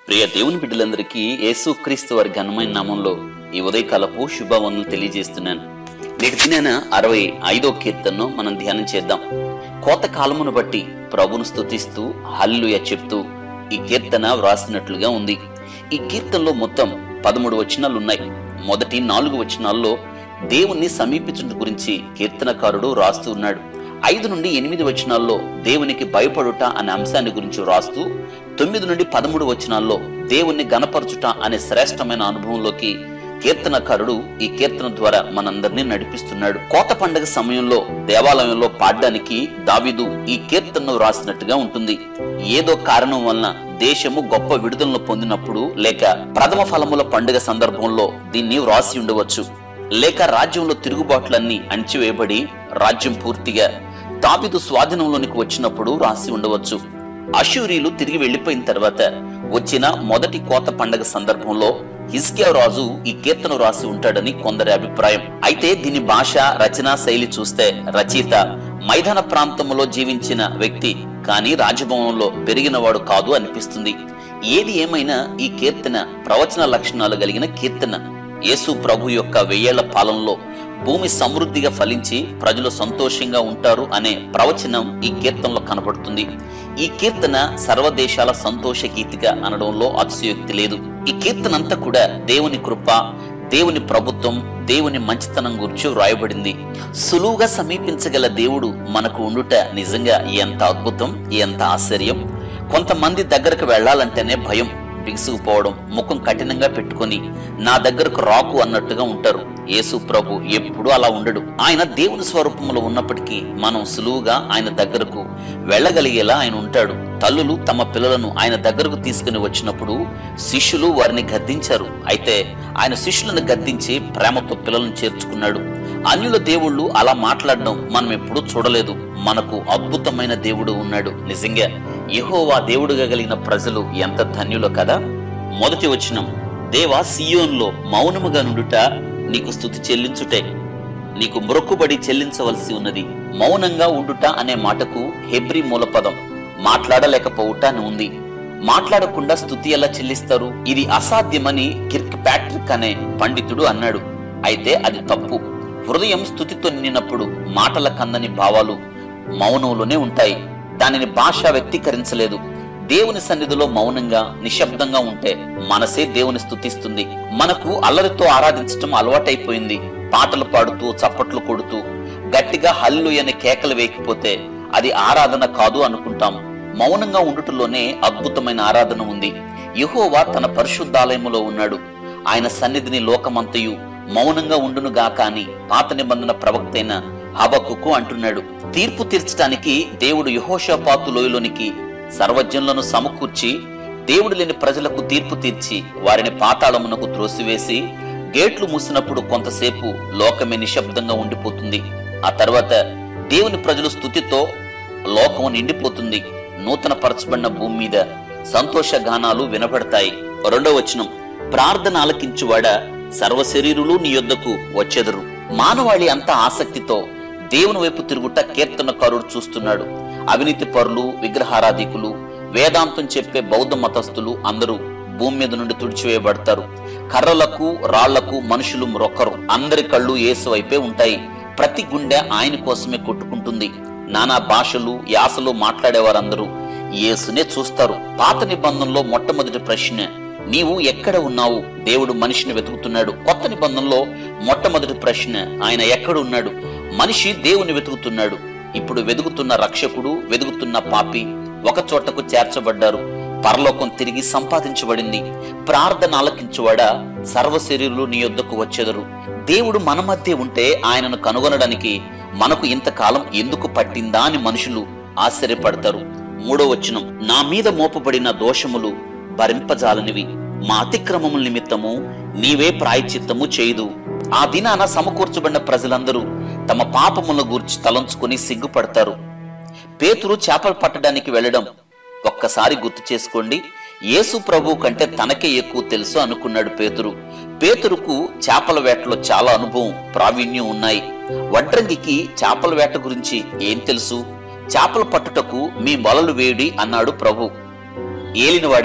ప్రియ దేవుని బిడ్డలందరికీ యేసుక్రీస్తు వారి ఘనమైన నామంలో ఈ ఉదయకాలపు శుభవందనలు తెలియజేస్తున్నాను నేటి దినాన అరవై ఐదో కీర్తనను మనం ధ్యానం చేద్దాం కోత కాలమును బట్టి ప్రభును స్తుతిస్తూ హల్లుయ చెప్తూ ఈ కీర్తన వ్రాసినట్లుగా ఉంది ఈ కీర్తనలో మొత్తం పదమూడు వచనాలు ఉన్నాయి మొదటి నాలుగు వచనాల్లో దేవుణ్ణి సమీపించడం గురించి కీర్తనకారుడు రాస్తూ ఉన్నాడు ఐదు నుండి ఎనిమిది వచనాల్లో దేవునికి భయపడుట అనే అంశాన్ని గురించి రాస్తూ తొమ్మిది నుండి పదమూడు వచనాల్లో దేవుణ్ణి గనపరచుట అనే శ్రేష్టమైన అనుభవంలోకి కీర్తనకారుడు ఈ కీర్తన ద్వారా మనందరినీ నడిపిస్తున్నాడు కోత పండగ సమయంలో దేవాలయంలో పాడడానికి దావిదు ఈ కీర్తనను రాసినట్టుగా ఉంటుంది ఏదో కారణం వలన దేశము గొప్ప విడుదలను పొందినప్పుడు లేక ప్రథమ ఫలముల పండుగ సందర్భంలో దీన్ని వ్రాసి ఉండవచ్చు లేక రాజ్యంలో తిరుగుబాట్లన్నీ అణిచివేయబడి రాజ్యం పూర్తిగా దావిదు స్వాధీనంలోనికి వచ్చినప్పుడు రాసి ఉండవచ్చు అశూరీలు తిరిగి వెళ్లిపోయిన తర్వాత వచ్చిన మొదటి కోత పండగ సందర్భంలో హిస్కియా రాజు ఈ కీర్తన రాసి ఉంటాడని కొందరి అభిప్రాయం అయితే దీని భాష రచనా శైలి చూస్తే రచయిత మైదాన ప్రాంతంలో జీవించిన వ్యక్తి కానీ రాజభవనంలో పెరిగినవాడు కాదు అనిపిస్తుంది ఏది ఏమైనా ఈ కీర్తన ప్రవచన లక్షణాలు కలిగిన కీర్తన యేసు ప్రభు యొక్క వెయ్యేళ్ల పాలనలో భూమి సమృద్ధిగా ఫలించి ప్రజలు సంతోషంగా ఉంటారు అనే ప్రవచనం ఈ కీర్తనలో కనబడుతుంది ఈ కీర్తన సర్వదేశాల సంతోష గీతిగా అనడంలో అతిశయోక్తి లేదు ఈ కీర్తన అంతా కూడా దేవుని కృప దేవుని ప్రభుత్వం దేవుని మంచితనం గురించి వ్రాయబడింది సులువుగా సమీపించగల దేవుడు మనకు ఉండుట నిజంగా ఎంత అద్భుతం ఎంత ఆశ్చర్యం కొంతమంది దగ్గరకు వెళ్ళాలంటేనే భయం బిగుసుకుపోవడం ముఖం కఠినంగా పెట్టుకొని నా దగ్గరకు రాకు అన్నట్టుగా ఉంటారు యేసు ప్రభు ఎప్పుడు అలా ఉండడు ఆయన దేవుని స్వరూపంలో ఉన్నప్పటికీ మనం సులువుగా ఆయన దగ్గరకు వెళ్ళగలిగేలా ఆయన ఉంటాడు తల్లులు తమ పిల్లలను ఆయన దగ్గరకు తీసుకుని వచ్చినప్పుడు శిష్యులు వారిని గద్దించారు అయితే ఆయన శిష్యులను గద్దించి ప్రేమతో పిల్లలను చేర్చుకున్నాడు అన్యుల దేవుళ్ళు అలా మాట్లాడడం మనం ఎప్పుడూ చూడలేదు మనకు అద్భుతమైన దేవుడు ఉన్నాడు నిజంగా యెహోవా దేవుడుగా కలిగిన ప్రజలు ఎంత ధన్యులో కదా మొదటి వచనం దేవా సియోన్లో మౌనముగా నుండుట నీకు స్థుతి చెల్లించుటే నీకు మొరక్కుబడి చెల్లించవలసి ఉన్నది మౌనంగా ఉండుట అనే మాటకు హెబ్రి మూలపదం మాట్లాడలేకపోవుట అని ఉంది మాట్లాడకుండా స్థుతి ఎలా చెల్లిస్తారు ఇది అసాధ్యమని కిర్క్ ప్యాట్రిక్ అనే పండితుడు అన్నాడు అయితే అది తప్పు హృదయం స్థుతితో నిండినప్పుడు మాటల కందని భావాలు మౌనంలోనే ఉంటాయి దానిని భాష వ్యక్తీకరించలేదు దేవుని సన్నిధిలో మౌనంగా నిశ్శబ్దంగా ఉంటే మనసే దేవుని స్థుతిస్తుంది మనకు అల్లరితో ఆరాధించటం అలవాటైపోయింది పాటలు పాడుతూ చప్పట్లు కొడుతూ గట్టిగా హల్లు అని కేకలు వేయకపోతే అది ఆరాధన కాదు అనుకుంటాం మౌనంగా ఉండుటలోనే అద్భుతమైన ఆరాధన ఉంది యెహోవా తన పరిశుద్ధాలయములో ఉన్నాడు ఆయన సన్నిధిని లోకమంతయు మౌనంగా ఉండునుగాక అని పాత నిబంధన ప్రవక్త అయిన హబక్కుకు అంటున్నాడు తీర్పు తీర్చడానికి దేవుడు యహోషపాతు లోయలోనికి సర్వజ్ఞులను సమకూర్చి దేవుడు లేని ప్రజలకు తీర్పు తీర్చి వారిని పాతాళమునకు త్రోసివేసి గేట్లు మూసినప్పుడు కొంతసేపు లోకమే నిశ్శబ్దంగా ఉండిపోతుంది ఆ తర్వాత దేవుని ప్రజలు స్థుతితో లోకం నిండిపోతుంది నూతన పరచబడిన భూమి మీద సంతోష గానాలు వినబడతాయి రెండో వచనం ప్రార్థన ఆలకించువాడా సర్వశరీరులు నీ యొద్దకు వచ్చెదరు మానవాళి అంత ఆసక్తితో దేవుని వైపు తిరుగుట కీర్తనకారుడు చూస్తున్నాడు అవినీతి పరులు విగ్రహారాధికులు వేదాంతం చెప్పే బౌద్ధ మతస్థులు అందరూ భూమి మీద నుండి తుడిచివేయబడతారు కర్రలకు రాళ్లకు మనుషులు మొక్కరు అందరి కళ్ళు యేసు వైపే ఉంటాయి ప్రతి గుండె ఆయన కోసమే కొట్టుకుంటుంది నానా భాషలు యాసలు మాట్లాడేవారందరూ యేసునే చూస్తారు పాత నిబంధనలో మొట్టమొదటి ప్రశ్న నీవు ఎక్కడ ఉన్నావు దేవుడు మనిషిని వెతుకుతున్నాడు కొత్త నిబంధనలో మొట్టమొదటి ప్రశ్న ఆయన ఎక్కడ ఉన్నాడు మనిషి దేవుని వెతుకుతున్నాడు ఇప్పుడు వెతుకుతున్న రక్షకుడు వెతుకుతున్న పాపి ఒక చోటకు చేర్చబడ్డారు పరలోకం తిరిగి సంపాదించబడింది ప్రార్థన ఆలకించువాడా సర్వశరీరులు నీ యొద్దకు వచ్చెదరు దేవుడు మన మధ్య ఉంటే ఆయనను కనుగొనడానికి మనకు ఇంతకాలం ఎందుకు పట్టిందా అని మనుషులు ఆశ్చర్యపడతారు మూడో వచనం నా మీద మోపబడిన దోషములు భరింపజాలనివి మా అతిక్రమముల నిమిత్తము నీవే ప్రాయచిత్తము చేయదు ఆ దినాన సమకూర్చబడిన ప్రజలందరూ తమ పాపములను గూర్చి తలంచుకొని సిగ్గుపడతారు పేతురు చేపలు పట్టడానికి వెళ్ళడం ఒక్కసారి గుర్తు చేసుకోండి యేసు ప్రభు కంటే తనకే ఎక్కువ తెలుసు అనుకున్నాడు పేతురు పేతురుకు చేపల వేటలో చాలా అనుభవం ప్రావీణ్యం ఉన్నాయి వడ్రంగికి చేపల వేట గురించి ఏం తెలుసు చేపలు పట్టుటకు మీ మొలలు వేయుడి అన్నాడు ప్రభు ఏలినవాడా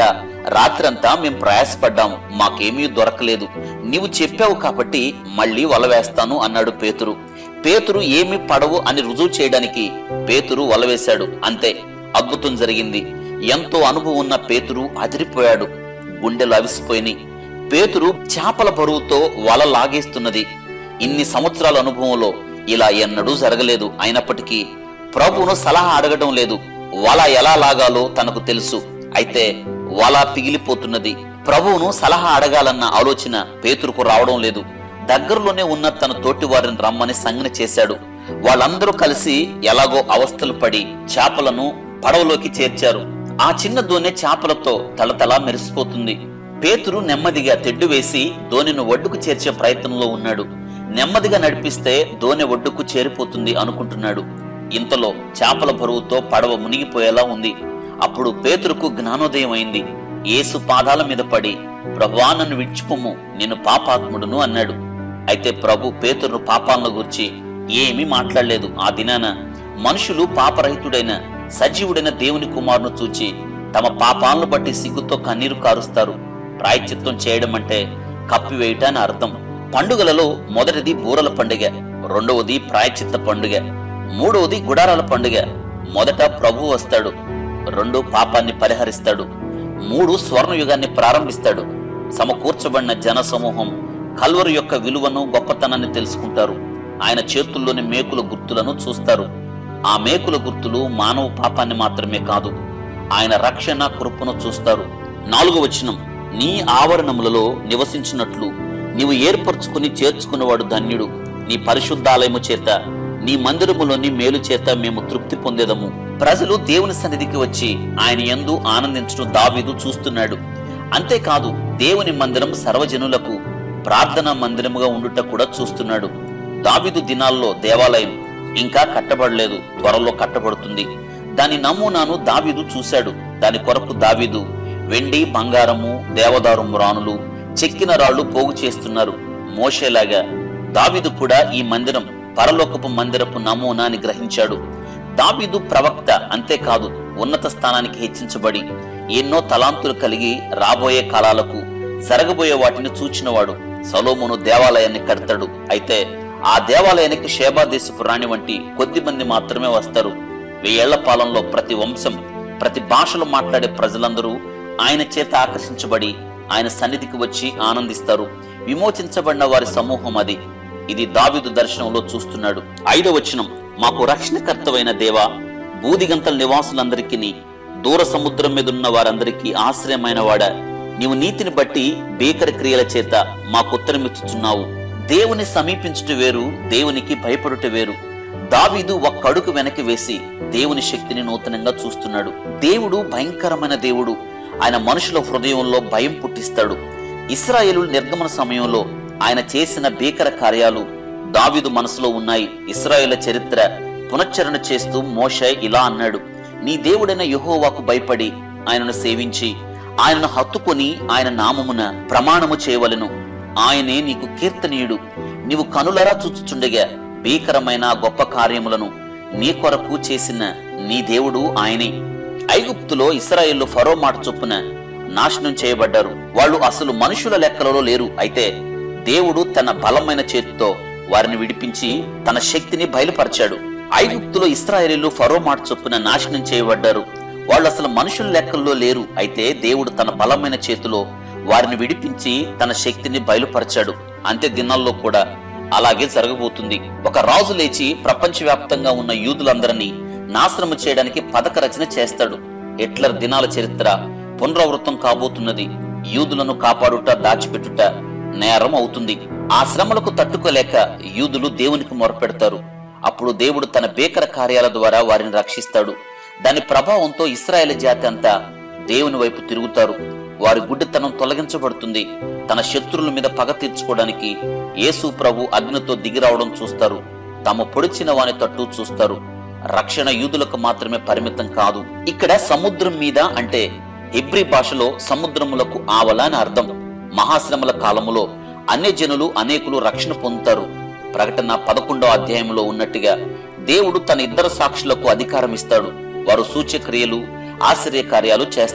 రాత్రంతా మేం ప్రయాసపడ్డాము మాకేమీ దొరకలేదు నీవు చెప్పావు కాబట్టి మళ్ళీ వల వేస్తాను అన్నాడు పేతురు పేతురు ఏమి పడవు అని రుజువు చేయడానికి పేతురు వల వేశాడు అంతే అద్భుతం జరిగింది ఎంతో అనుభవం ఉన్న పేతురు అదిరిపోయాడు గుండెలు అవిసిపోయినాయి పేతురు చేపల బరువుతో వల లాగేస్తున్నది ఇన్ని సంవత్సరాల అనుభవంలో ఇలా ఎన్నడూ జరగలేదు అయినప్పటికీ ప్రభువును సలహా అడగడం లేదు వల ఎలా లాగాలో తనకు తెలుసు అయితే వల పిగిలిపోతున్నది ప్రభువును సలహా అడగాలన్న ఆలోచన పేతురుకు రావడం లేదు దగ్గరలోనే ఉన్న తన తోటి వారిని రమ్మని సంజ్ఞ చేశాడు వాళ్ళందరూ కలిసి ఎలాగో అవస్థలు పడి చేపలను పడవలోకి చేర్చారు ఆ చిన్న దోణె చేపలతో తలతలా మెరిసిపోతుంది పేతురు నెమ్మదిగా తెడ్డు వేసి దోణిని ఒడ్డుకు చేర్చే ప్రయత్నంలో ఉన్నాడు నెమ్మదిగా నడిపిస్తే దోణె ఒడ్డుకు చేరిపోతుంది అనుకుంటున్నాడు ఇంతలో చేపల బరువుతో పడవ మునిగిపోయేలా ఉంది అప్పుడు పేతురుకు జ్ఞానోదయం అయింది యేసు పాదాల మీద పడి ప్రభువా నన్ను విడిచిపోము నేను పాపాత్ముడును అన్నాడు అయితే ప్రభు పేతురును పాపాలను గురించి ఏమీ మాట్లాడలేదు ఆ దినాన మనుషులు పాపరహితుడైన సజీవుడైన దేవుని కుమారును చూచి తమ పాపాలను బట్టి సిగ్గుతో కన్నీరు కారుస్తారు ప్రాయశ్చిత్తం చేయడం అంటే కప్పివేయట అని అర్థం పండుగలలో మొదటిది బూరల పండుగ రెండవది ప్రాయశ్చిత్త పండుగ మూడవది గుడారాల పండుగ మొదట ప్రభు వస్తాడు రెండు పాపాన్ని పరిహరిస్తాడు మూడు స్వర్ణయుగాన్ని ప్రారంభిస్తాడు సమకూర్చబడిన జన సమూహం కల్వరు యొక్క విలువను గొప్పతనాన్ని తెలుసుకుంటారు ఆయన చేతుల్లోని మేకుల గుర్తులను చూస్తారు ఆ మేకుల గుర్తులు మానవ పాపాన్ని మాత్రమే కాదు ఆయన రక్షణ కృపను చూస్తారు నాలుగో వచనం నీ ఆవరణములలో నివసించినట్లు నీవు ఏర్పరచుకుని చేర్చుకునేవాడు ధన్యుడు నీ పరిశుద్ధాలయము చేత నీ మందిరములోని మేలు చేత మేము తృప్తి పొందేదము ప్రజలు దేవుని సన్నిధికి వచ్చి ఆయన యందు ఆనందించడం దావీదు చూస్తున్నాడు అంతేకాదు దేవుని మందిరం సర్వజనులకు ప్రార్థనా మందిరముగా ఉండుట కూడా చూస్తున్నాడు దావీదు దినాల్లో దేవాలయం ఇంకా కట్టబడలేదు త్వరలో కట్టబడుతుంది దాని నమూనాను దావీదు చూశాడు దాని కొరకు దావీదు వెండి బంగారము దేవదారు రాణులు చెక్కిన రాళ్లు పోగు చేస్తున్నారు మోషేలాగా దావీదు కూడా ఈ మందిరం పరలోకపు మందిరపు నమూనా అని గ్రహించాడు దావీదు ప్రవక్త అంతేకాదు ఉన్నత స్థానానికి హెచ్చించబడి ఎన్నో తలాంతులు కలిగి రాబోయే కాలాలకు జరగబోయే వాటిని చూచినవాడు సలోమును దేవాలయాన్ని కడతాడు అయితే ఆ దేవాలయానికి షేబా దేశపు రాణి వంటి కొద్ది మంది మాత్రమే వస్తారు వెయ్యేళ్ల పాలనలో ప్రతి వంశం ప్రతి భాషలో మాట్లాడే ప్రజలందరూ ఆయన చేత ఆకర్షించబడి ఆయన సన్నిధికి వచ్చి ఆనందిస్తారు విమోచించబడిన వారి సమూహం అది ఇది దావీదు దర్శనంలో చూస్తున్నాడు ఐదో వచనం మాకు రక్షణకర్తవైన దేవా బూదిగంతల నివాసులందరికీ దూర సముద్రం మీద ఉన్న వారందరికీ ఆశ్రయమైన వాడా నీవు నీతిని బట్టి భీకర క్రియల చేత మాకు ఉత్తరమిచ్చుచున్నావు దేవుని సమీపించుట వేరు దేవునికి భయపడుట వేరు దావీదు ఒక్క అడుగు వెనక్కి వేసి దేవుని శక్తిని నూతనంగా చూస్తున్నాడు దేవుడు భయంకరమైన దేవుడు ఆయన మనుషుల హృదయంలో భయం పుట్టిస్తాడు ఇస్రాయేలు నిర్గమన సమయంలో ఆయన చేసిన భీకర కార్యాలు దావీదు మనసులో ఉన్నాయి ఇస్రాయేల చరిత్ర పునశ్చరణ చేస్తూ మోషే ఇలా అన్నాడు నీ దేవుడైన యెహోవాకు భయపడి ఆయనను సేవించి ఆయనను హత్తుకొని ఆయన నామమున ప్రమాణము చేయవలెను ఆయనే నీకు కీర్తనీయుడు నీవు కనులరా చూచుచుండగా భీకరమైన గొప్ప కార్యములను నీ కొరకు చేసిన నీ దేవుడు ఆయనే ఐగుప్తులో ఇస్రాయేళ్లు ఫరో మాట చొప్పున నాశనం చేయబడ్డారు వాళ్ళు అసలు మనుషుల లెక్కలలో లేరు అయితే దేవుడు తన బలమైన చేతితో వారిని విడిపించి తన శక్తిని బయలుపరిచాడు ఐగుప్తులో ఇస్రాయేలీలు ఫరో మాట చొప్పున నాశనం చేయబడ్డారు వాళ్ళు అసలు మనుషుల లెక్కల్లో లేరు అయితే దేవుడు తన బలమైన చేతిలో వారిని విడిపించి తన శక్తిని బయలుపరిచాడు అంత్య దినాల్లో కూడా అలాగే జరగబోతుంది ఒక రాజు లేచి ప్రపంచవ్యాప్తంగా ఉన్న యూదులందరినీ నాశనము చేయడానికి పథక రచన చేస్తాడు హిట్లర్ దినాల చరిత్ర పునరావృతం కాబోతున్నది యూదులను కాపాడుట దాచిపెట్టుట నేరం అవుతుంది ఆ శ్రమలకు తట్టుకోలేక యూదులు దేవునికి మొరపెడతారు అప్పుడు దేవుడు తన భీకర కార్యాల ద్వారా వారిని రక్షిస్తాడు దాని ప్రభావంతో ఇస్రాయేల్ జాతి అంతా దేవుని వైపు తిరుగుతారు వారి గుడ్డితనం తొలగించబడుతుంది తన శత్రువుల మీద పగ తీర్చుకోవడానికి యేసు ప్రభు అగ్నితో దిగిరావడం చూస్తారు తాము పొడిచిన వాని తట్టు చూస్తారు రక్షణ యూదులకు మాత్రమే పరిమితం కాదు ఇక్కడ సముద్రం మీద అంటే హెబ్రి భాషలో సముద్రములకు ఆవల అని అర్థం మహాశ్రమల కాలములో అన్య జనులు అనేకులు రక్షణ పొందుతారు ప్రకటన పదకొండో అధ్యాయంలో ఉన్నట్టుగా దేవుడు తన ఇద్దరు సాక్షులకు అధికారం ఇస్తాడు వారు సూచ్యక్రియలు ఆశ్చర్య కార్యాలు చేస్తారు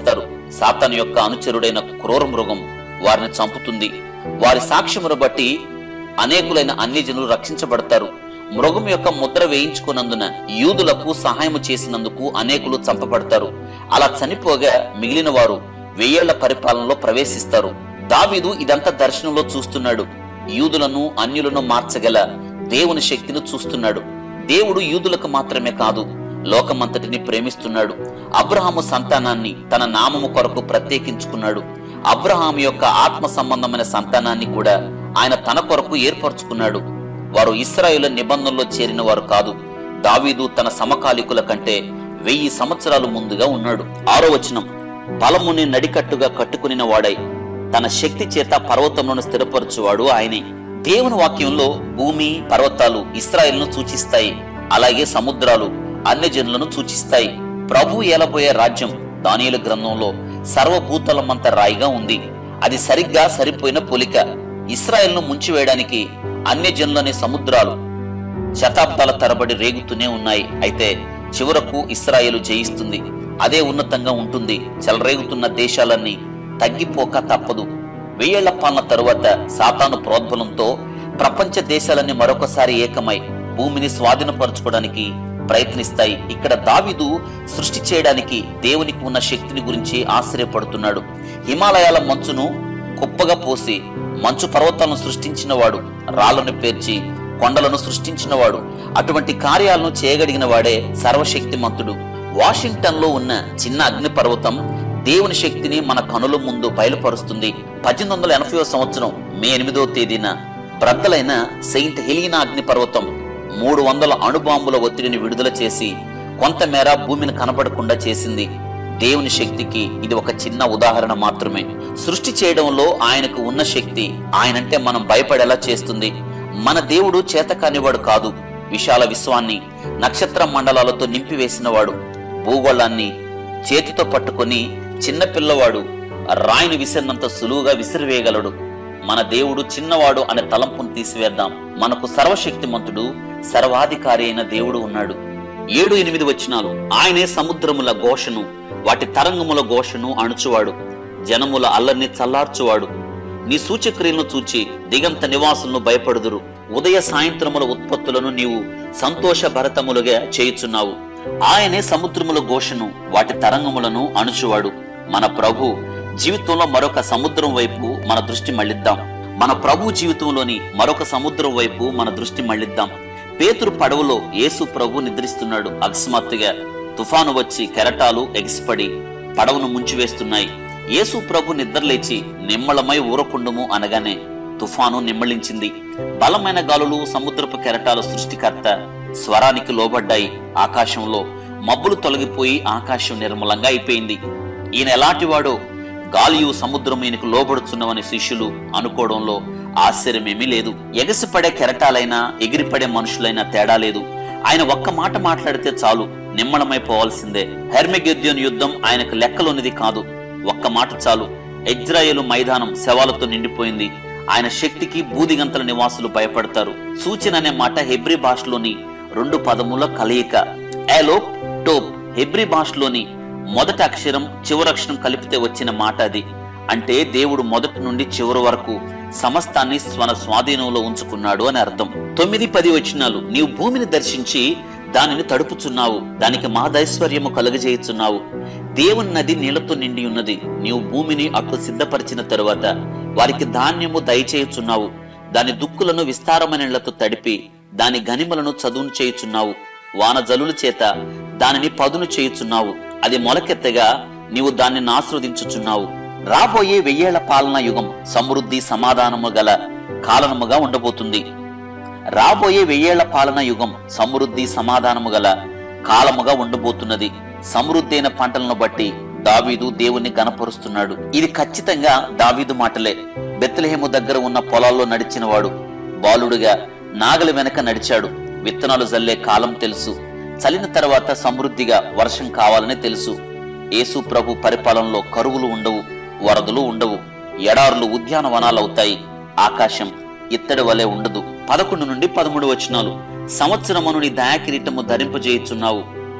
సాతాను యొక్క అనుచరుడైన క్రూర మృగం వారిని చంపుతుంది వారి సాక్ష్యమును బట్టి అనేకులైన అన్యజనులు రక్షించబడతారు మృగం యొక్క ముద్ర వేయించుకున్నందున యూదులకు సహాయం చేసినందుకు అనేకులు చంపబడతారు అలా చనిపోగా మిగిలిన వారు వెయ్యేళ్ల పరిపాలనలో ప్రవేశిస్తారు దావీదు ఇదంతా దర్శనంలో చూస్తున్నాడు యూదులను అన్యులను మార్చగల దేవుని శక్తిని చూస్తున్నాడు దేవుడు యూదులకు మాత్రమే కాదు లోకమంతటిని ప్రేమిస్తున్నాడు అబ్రహాము సంతానాన్ని తన నామము కొరకు ప్రత్యేకించుకున్నాడు అబ్రహాం యొక్క ఆత్మ సంబంధమైన సంతానాన్ని కూడా ఆయన తన కొరకు ఏర్పరచుకున్నాడు వారు ఇస్రాయేల్ నిబంధనలో చేరిన వారు కాదు దావీదు తన సమకాలికుల కంటే వెయ్యి సంవత్సరాలు ముందుగా ఉన్నాడు ఆరో వచనం బలముని నడికట్టుగా కట్టుకునిన వాడై తన శక్తి చేత పర్వతములను స్థిరపరచువాడు ఆయనే దేవుని వాక్యంలో భూమి పర్వతాలు ఇస్రాయేల్ను సూచిస్తాయి అలాగే సముద్రాలు అన్యజనులను సూచిస్తాయి ప్రభు ఏలబోయే రాజ్యం దానియుల గ్రంథంలో సర్వభూతలమంత రాయిగా ఉంది అది సరిగ్గా సరిపోయిన పోలిక ఇస్రాయేల్ను ముంచివేయడానికి అన్యజనులని సముద్రాలు శతాబ్దాల తరబడి రేగుతూనే ఉన్నాయి అయితే చివరకు ఇస్రాయేలు జయిస్తుంది అదే ఉన్నతంగా ఉంటుంది చెలరేగుతున్న దేశాలన్నీ తగ్గిపోక తప్పదు వెయ్యేళ్ల పాలన తరువాత సాతాను ప్రోద్బలంతో ప్రపంచ దేశాలన్నీ మరొకసారి ఏకమై భూమిని స్వాధీనపరచుకోవడానికి ప్రయత్నిస్తాయి ఇక్కడ దావిదు సృష్టి చేయడానికి దేవునికి ఉన్న శక్తిని గురించి ఆశ్చర్యపడుతున్నాడు హిమాలయాల మంచును కుప్పగా పోసి మంచు పర్వతాలను సృష్టించినవాడు రాళ్లను పేర్చి కొండలను సృష్టించినవాడు అటువంటి కార్యాలను చేయగలిగిన వాడే సర్వశక్తిమంతుడు వాషింగ్టన్ లో ఉన్న చిన్న అగ్ని పర్వతం దేవుని శక్తిని మన కనుల ముందు బయలుపరుస్తుంది పద్దెనిమిది వందల ఎనభై సంవత్సరం మే ఎనిమిదో తేదీన బ్రద్దలైన సెయింట్ హెలీనా అగ్ని పర్వతం మూడు వందల అణుబాంబుల ఒత్తిడిని విడుదల చేసి కొంతమేర భూమిని కనపడకుండా చేసింది దేవుని శక్తికి ఇది ఒక చిన్న ఉదాహరణ మాత్రమే సృష్టి చేయడంలో ఆయనకు ఉన్న శక్తి ఆయనంటే మనం భయపడేలా చేస్తుంది మన దేవుడు చేతకానివాడు కాదు విశాల విశ్వాన్ని నక్షత్ర మండలాలతో నింపివేసినవాడు భూగోళాన్ని చేతితో పట్టుకొని చిన్న పిల్లవాడు రాయిని విసిరినంత సులువుగా విసిరివేయగలడు మన దేవుడు చిన్నవాడు అనే తలంపును తీసివేద్దాం మనకు సర్వశక్తిమంతుడు సర్వాధికారి అయిన దేవుడు ఉన్నాడు ఏడు ఎనిమిది వచనాలు ఆయనే సముద్రముల ఘోషను వాటి తరంగముల ఘోషను అణుచువాడు జనముల అల్లరిని చల్లార్చువాడు నీ సూచక్రియలను చూచి దిగంత నివాసులను భయపడుదురు ఉదయ సాయంత్రముల ఉత్పత్తులను నీవు సంతోష భరతములుగా చేయుచున్నావు ఆయనే సముద్రముల ఘోషను వాటి తరంగములను అణుచువాడు మన ప్రభు జీవితంలో మరొక సముద్రం వైపు మన దృష్టి మళ్ళిద్దాం మన ప్రభు జీవితంలోని మరొక సముద్రం వైపు మన దృష్టి మళ్ళిద్దాం పేతురు పడవలో యేసు ప్రభు నిద్రిస్తున్నాడు అకస్మాత్తుగా తుఫాను వచ్చి కెరటాలు ఎగిసిపడి పడవను ముంచివేస్తున్నాయి యేసు ప్రభు నిద్రలేచి నిమ్మళమై ఊరకుండుము అనగానే తుఫాను నిమ్మళించింది బలమైన గాలులు సముద్రపు కెరటాల సృష్టికర్త స్వరానికి లోబడ్డాయి ఆకాశంలో మబ్బులు తొలగిపోయి ఆకాశం నిర్మలంగా అయిపోయింది ఈయన ఎలాంటివాడో గాలియు సముద్రం ఈయనకు లోబడుచున్నవని శిష్యులు అనుకోవడంలో ఆశ్చర్యమేమీ లేదు ఎగసిపడే కెరటాలైనా ఎగిరిపడే మనుషులైనా తేడా లేదు ఆయన ఒక్క మాట మాట్లాడితే చాలు నిమ్మళమైపోవాల్సిందే హెర్మెగెద్యోన్ యుద్ధం ఆయనకు లెక్కలోనిది కాదు ఒక్క మాట చాలు ఇజ్రాయేలు మైదానం శవాలతో నిండిపోయింది ఆయన శక్తికి బూదిగంతల నివాసులు భయపడతారు సూచన అనే మాట హెబ్రి భాషలోని రెండు పదముల కలయిక ఏలోప్ టోప్ హెబ్రి భాషలోని మొదటి అక్షరం చివరి అక్షరం కలిపితే వచ్చిన మాట అది అంటే దేవుడు మొదటి నుండి చివరి వరకు సమస్తాన్ని స్వన స్వాధీనంలో ఉంచుకున్నాడు అని అర్థం తొమ్మిది పది వచనాలు నీవు భూమిని దర్శించి దానిని తడుపుచున్నావు దానికి మహదైశ్వర్యము కలుగజేయుచున్నావు దేవుని నది నీళ్లతో నిండి ఉన్నది నీవు భూమిని అట్లు సిద్ధపరిచిన తరువాత వారికి ధాన్యము దయచేయుచున్నావు దాని దుక్కులను విస్తారమైన నీళ్లతో తడిపి దాని గనిమలను చదువును చేయుచున్నావు వాన జలుల చేత దానిని పదును చేయుచున్నావు అది మొలకెత్తగా నీవు దానిని ఆస్వాదించుచున్నావు రాబోయే వెయ్యేళ్ల పాలన యుగం సమృద్ధి సమాధానము గల కాలనముగా ఉండబోతుంది రాబోయే వెయ్యేళ్ల పాలన యుగం సమృద్ధి సమాధానము గల కాలముగా ఉండబోతున్నది సమృద్ధి అయిన పంటలను బట్టి దావీదు దేవుణ్ణి గనపరుస్తున్నాడు ఇది ఖచ్చితంగా దావీదు మాటలే బెత్లహేము దగ్గర ఉన్న పొలాల్లో నడిచినవాడు బాలుడుగా నాగలి వెనక నడిచాడు విత్తనాలు జల్లే కాలం తెలుసు చలిన తర్వాత సమృద్ధిగా వర్షం కావాలని తెలుసు యేసు ప్రభు పరిపాలనలో కరువులు ఉండవు వరదలు ఉండవు ఎడారులు ఉద్యానవనాలవుతాయి ఆకాశం ఇత్తడి వలె ఉండదు పదకొండు నుండి పదమూడు వచనాలు సంవత్సరమును నీ దయాకిరీటము ధరింపజేయుచున్నావు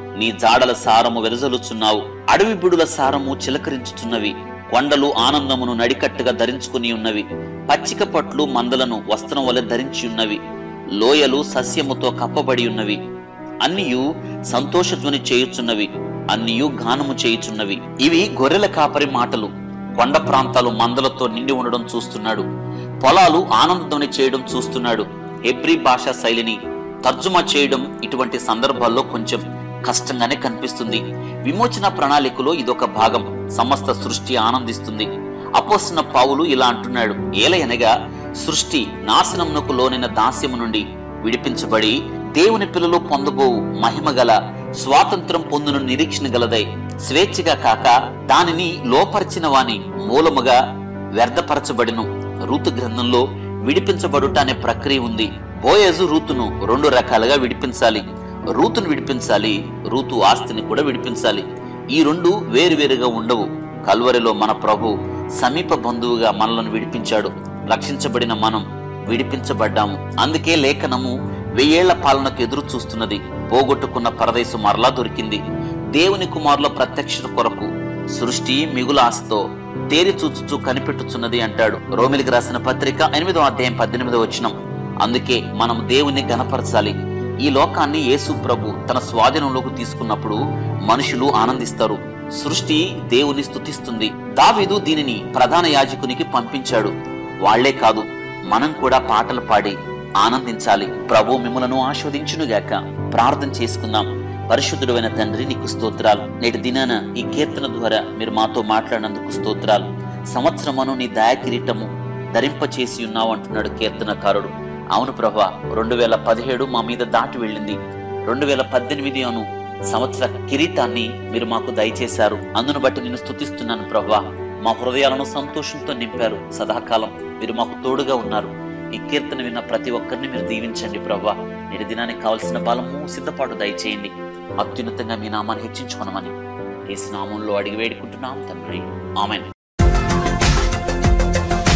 నీ జాడల సారము వెదజలుచున్నావు అడవి బిడుల సారము చిలకరించుచున్నవి కొండలు ఆనందమును నడికట్టుగా ధరించుకుని ఉన్నవి పచ్చిక పట్లు మందలను వస్త్రం వలె ధరించి ఉన్నవి లోయలు సస్యముతో కప్పబడి ఉన్నవి అన్నియు సంతోషధ్వని చేయుచున్నవి అన్నియు గానము చేయుచున్నవి ఇవి గొర్రెల కాపరి మాటలు కొండ ప్రాంతాలు మందలతో నిండి ఉండడం చూస్తున్నాడు పొలాలు ఆనందధ్వని చేయడం చూస్తున్నాడు హెబ్రీ భాషా శైలిని తర్జుమా చేయడం ఇటువంటి సందర్భాల్లో కొంచెం కష్టంగానే కనిపిస్తుంది విమోచన ప్రణాళికలో ఇదొక భాగం సమస్త సృష్టి ఆనందిస్తుంది అపోసిన పావులు ఇలా అంటున్నాడు ఏలయనగా సృష్టి నాశనమునకు లోనైన దాస్యము నుండి విడిపించబడి దేవుని పిల్లలు పొందబోవు మహిమ గల స్వాతంత్రం పొందును నిరీక్షణ గలదై స్వేచ్ఛగా కాక దానిని లోపరిచిన వాని మూలముగా వ్యర్థపరచబడిను రూతు గ్రంథంలో విడిపించబడుట అనే ప్రక్రియ ఉంది బోయజు రూతును రెండు రకాలుగా విడిపించాలి రూతును విడిపించాలి రూతు ఆస్తిని కూడా విడిపించాలి ఈ రెండు వేరువేరుగా ఉండవు కల్వరిలో మన ప్రభు సమీప బంధువుగా మనలను విడిపించాడు రక్షించబడిన మనం విడిపించబడ్డాము అందుకే లేఖనము వెయ్యేళ్ల పాలనకు ఎదురు చూస్తున్నది పోగొట్టుకున్న పరదేశం మరలా దొరికింది దేవుని కుమారుల ప్రత్యక్షత కొరకు సృష్టి మిగుల ఆశతో తేరి చూచుచూ కనిపెట్టుచున్నది అంటాడు రోమిలికి రాసిన పత్రిక ఎనిమిదో అధ్యాయం పద్దెనిమిదో వచనం అందుకే మనం దేవుని గనపరచాలి ఈ లోకాన్ని యేసు ప్రభు తన స్వాధీనంలోకి తీసుకున్నప్పుడు మనుషులు ఆనందిస్తారు సృష్టి దేవుని స్తుతిస్తుంది దావీదు దీనిని ప్రధాన యాజకునికి పంపించాడు వాళ్లే కాదు మనం కూడా పాటలు పాడి ఆనందించాలి ప్రభు మిమ్మలను ఆస్వాదించునుగాక ప్రార్థన చేసుకుందాం పరిశుద్ధుడైన తండ్రి నీకు స్తోత్రాలు నేటి దినాన ఈ కీర్తన ద్వారా మీరు మాతో మాట్లాడినందుకు స్తోత్రాలు సంవత్సరమును నీ దయా కిరీటము ధరింపచేసి ఉన్నావు అంటున్నాడు కీర్తనకారుడు అవును ప్రభా రెండు వేల పదిహేడు మా మీద దాటి వెళ్ళింది రెండు వేల పద్దెనిమిది అను సంవత్సర కిరీటాన్ని మీరు మాకు దయచేశారు అందును బట్టి నేను స్తుతిస్తున్నాను ప్రభా మా హృదయాలను సంతోషంతో నింపారు సదాకాలం మీరు మాకు తోడుగా ఉన్నారు ఈ కీర్తన విన్న ప్రతి ఒక్కరిని మీరు దీవించండి ప్రభా నేటి దినానికి కావలసిన బలము సిద్ధపాటు దయచేయండి అత్యున్నతంగా మీ నామాన్ని హెచ్చించుకోనమని యేసు నామంలో అడిగి వేడుకుంటున్నాం తండ్రి ఆమెన్